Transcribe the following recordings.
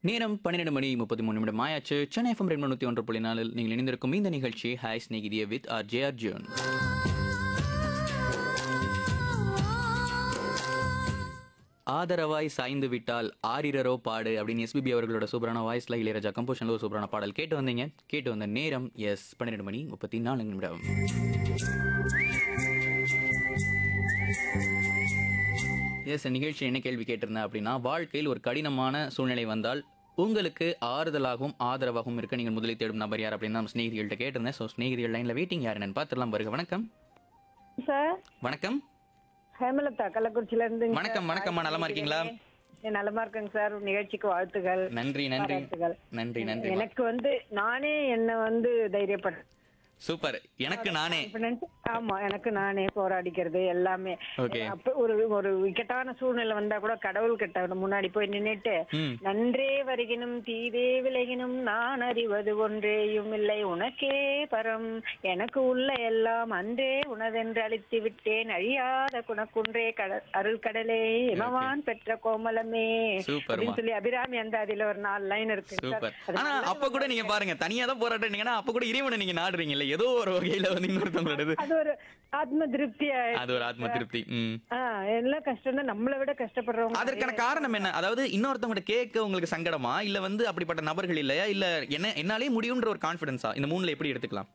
நேரம் பன்னிரெண்டு மணி முப்பத்தி மூணு நிமிடம் ஆயாச்சு சென்னை எஃப்எம் ரெண்டு நூற்றி ஒன்று புள்ளி நாலில் நீங்கள் இணைந்திருக்கும் இந்த நிகழ்ச்சி ஹாய் ஸ்நேகிதிய வித் ஆர் ஜே அர்ஜுன் ஆதரவாய் சாய்ந்து விட்டால் ஆரிரரோ பாடு அப்படின்னு எஸ்பிபி அவர்களோட சூப்பரான வாய்ஸ்ல இளையராஜா கம்போஷன்ல ஒரு சூப்பரான பாடல் கேட்டு வந்தீங்க கேட்டு வந்த நேரம் எஸ் பன்னிரெண்டு மணி முப்பத்தி நாலு நிமிடம் எஸ் நிகழ்ச்சி என்ன கேள்வி கேட்டிருந்தேன் அப்படின்னா வாழ்க்கையில் ஒரு கடினமான சூழ்நிலை வந்தால் உங்களுக்கு ஆறுதலாகவும் ஆதரவாகவும் இருக்க நீங்கள் முதலில் தேடும் நபர் யார் அப்படின்னு நம்ம ஸ்நேகிதிகள்கிட்ட கேட்டிருந்தேன் ஸோ ஸ்நேகிதிகள் லைனில் வெயிட்டிங் யார் என்னன்னு பார்த்துடலாம் பாருங்க வணக்கம் சார் வணக்கம் ஹேமலதா கள்ளக்குறிச்சில இருந்து வணக்கம் வணக்கம்மா நலமா இருக்கீங்களா நலமா இருக்கேங்க சார் நிகழ்ச்சிக்கு வாழ்த்துகள் நன்றி நன்றி பாராட்டுகள். நன்றி நன்றி எனக்கு வந்து நானே என்ன வந்து தைரியப்பட சூப்பர் எனக்கு நானே ஆமா எனக்கு நானே போராடிக்கிறது எல்லாமே Okay. அப்ப ஒரு ஒரு இக்கட்டான சூழ்நிலை வந்தா கூட கடவுள் கிட்ட முன்னாடி போய் நின்னுட்டு ம் நன்றே வருகினும் தீதே விலகினும் நான் அறிவது ஒன்றேயும் இல்லை உனக்கே பரம் எனக்கு உள்ள எல்லாம் அன்றே உனதென்று அழித்து விட்டேன் அழியாத குணக்குன்றே கட அருள் கடலே இமவான் பெற்ற கோமலமே சூப்பர்மா அப்படின்னு சொல்லி அபிராமி அந்த அதுல ஒரு நாலு லைன் இருக்கு சூப்பர் ஆனா அப்ப கூட நீங்க பாருங்க தனியா தான் போராடுறீங்கன்னா அப்ப கூட இறைவனை நீங்க நாடுறீங்கல்ல ஏதோ ஒரு வகையில வந்து இன்னொருத்தவங்களோடது அது ஒரு ஆத்ம திருப்தி ஆயிடுச்சு. அது ஒரு ஆத்ம திருப்தி ம் ஆ, எல்லாம் கஷ்டம் தான் நம்மளை விட கஷ்டப்படுறவங்க அதற்கான காரணம் என்ன அதாவது இன்னொருத்தவங்க கேட்க உங்களுக்கு சங்கடமா இல்ல வந்து அப்படிப்பட்ட நபர்கள் இல்லையா இல்ல என்ன என்னாலே முடியும்ன்ற ஒரு கான்பிடன்ஸா இந்த மூணுல எப்படி எடுத்துக்கலாம்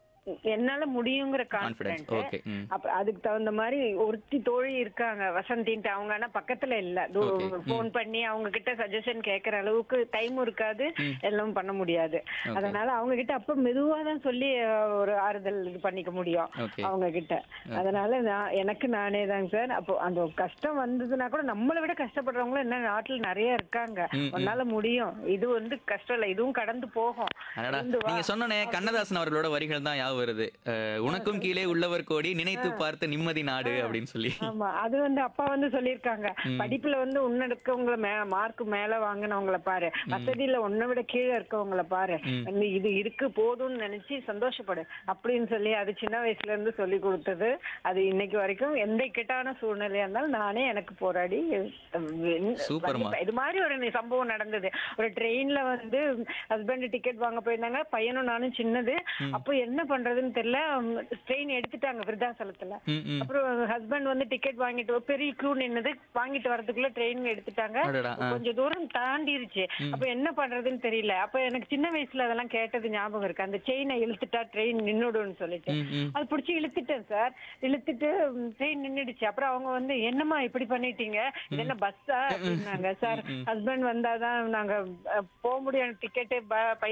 என்னால முடியுங்கிற கான்பிடன்ஸ் கான்பிடன்ஸ் ஓகே ம் அப்ப அதுக்கு தகுந்த மாதிரி ஒருத்தி தோழி இருக்காங்க வசந்தின்ட்டு அவங்க ஆனா பக்கத்துல இல்ல Okay. போன் பண்ணி அவங்க கிட்ட சஜஷன் கேக்குற அளவுக்கு டைம் இருக்காது எல்லாம் பண்ண முடியாது அதனால அவங்க கிட்ட அப்ப மெதுவா தான் சொல்லி அஹ், ஒரு ஆறுதல் இது பண்ணிக்க முடியும் ஓகே அவங்க கிட்ட அதனால நான் எனக்கு நானே தாங்க சார் அப்போ அந்த கஷ்டம் வந்ததுன்னா கூட நம்மளை விட கஷ்டப்படுறவங்களும் என்ன நாட்டுல நிறைய இருக்காங்க ம், ம். உன்னால முடியும் இது வந்து கஷ்டம் இல்ல இதுவும் கடந்து போகும் அடடா இருந்து வா. நீங்க சொன்னனே கண்ணதாசன் அவர்களோட வரிகள் தான் ஞாபகம் வருது அஹ், உனக்கும் கீழே உள்ளவர் கோடி நினைத்து பார்த்து நிம்மதி நாடு அப்படின்னு சொல்லி ஆமா அது வந்து அப்பா வந்து சொல்லியிருக்காங்க படிப்புல வந்து உன்ன இருக்கவங்கள மே மார்க் மேல வாங்கினவங்கள பாரு வசதியில உன்னை விட கீழே இருக்கவங்கள பாரு நீ இது இருக்கு போதும்னு நினைச்சு சந்தோஷப்படு அப்படின்னு சொல்லி அது சின்ன வயசுல இருந்து சொல்லி கொடுத்தது அது இன்னைக்கு வரைக்கும் எந்த இக்கட்டான சூழ்நிலையா இருந்தாலும் நானே எனக்கு போராடி வென்- சூப்பர்மா. வந்து- இது மாதிரி ஒரு நி- சம்பவம் நடந்தது ஒரு ட்ரெயின்ல வந்து ஹஸ்பண்ட் டிக்கெட் வாங்க போயிருந்தாங்க பையனும் நானும் சின்னது அப்போ என்ன பண்றதுன்னு தெரியல ட்ரெயின் எடுத்துட்டாங்க விருத்தாசலத்துல ம், ம். அப்புறம் ஹஸ்பண்ட் வந்து டிக்கெட் வாங்கிட்டு வ- பெரிய க்ரூ நின்னது வாங்கிட்டு வரதுக்குள்ள ட்ரெயின் எடுத்துட்டாங்க அடடா, ஆ. கொஞ்சம் தூரம் தாண்டிருச்சு அப்ப என்ன பண்றதுன்னு தெரியல அப்ப எனக்கு சின்ன வயசுல அதெல்லாம் கேட்டது ஞாபகம் இருக்கு அந்த செயினை இழுத்துட்டா ட்ரெயின் நின்னுடும்னு சொல்லிட்டு ம், ம். அது பிடிச்சி இழுத்துட்டேன் சார் இழுத்துட்டு ட்ரெயின் நின்னுடுச்சு அப்புறம் அவங்க வந்து என்னம்மா இப்படி பண்ணிட்டீங்க இது என்ன பஸ்ஸா அப்படின்னாங்க சார் ஹஸ்பண்ட் வந்தாதான் நாங்க அஹ், போக முடியும் டிக்கெட்டு